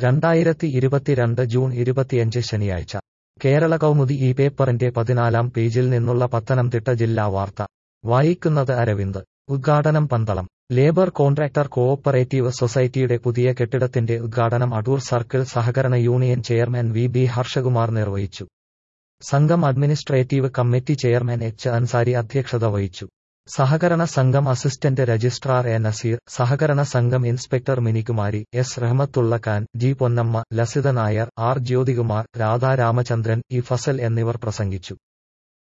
രണ്ടായിരത്തി ഇരുപത്തിരണ്ട് ജൂൺ ഇരുപത്തിയഞ്ച് ശനിയാഴ്ച കേരള കൗമുദി ഈ പേപ്പറിന്റെ പതിനാലാം പേജിൽ നിന്നുള്ള പത്തനംതിട്ട ജില്ലാ വാർത്ത വായിക്കുന്നത് അരവിന്ദ് ഉദ്ഘാടനം പന്തളം ലേബർ കോൺട്രാക്ടർ കോഓപ്പറേറ്റീവ് സൊസൈറ്റിയുടെ പുതിയ കെട്ടിടത്തിന്റെ ഉദ്ഘാടനം അടൂർ സർക്കിൾ സഹകരണ union chairman V B Harshakumar നിർവഹിച്ചു സംഘം administrative committee chairman H Ansari അധ്യക്ഷത വഹിച്ചു സഹകരണ സംഘം അസിസ്റ്റന്റ് രജിസ്ട്രാർ എ നസീർ സഹകരണ സംഘം inspector Minikumari S Rahmathulla Khan G Ponnamma Lasitha Nair R Jyothikumar Radha Ramachandran E Fazal എന്നിവർ പ്രസംഗിച്ചു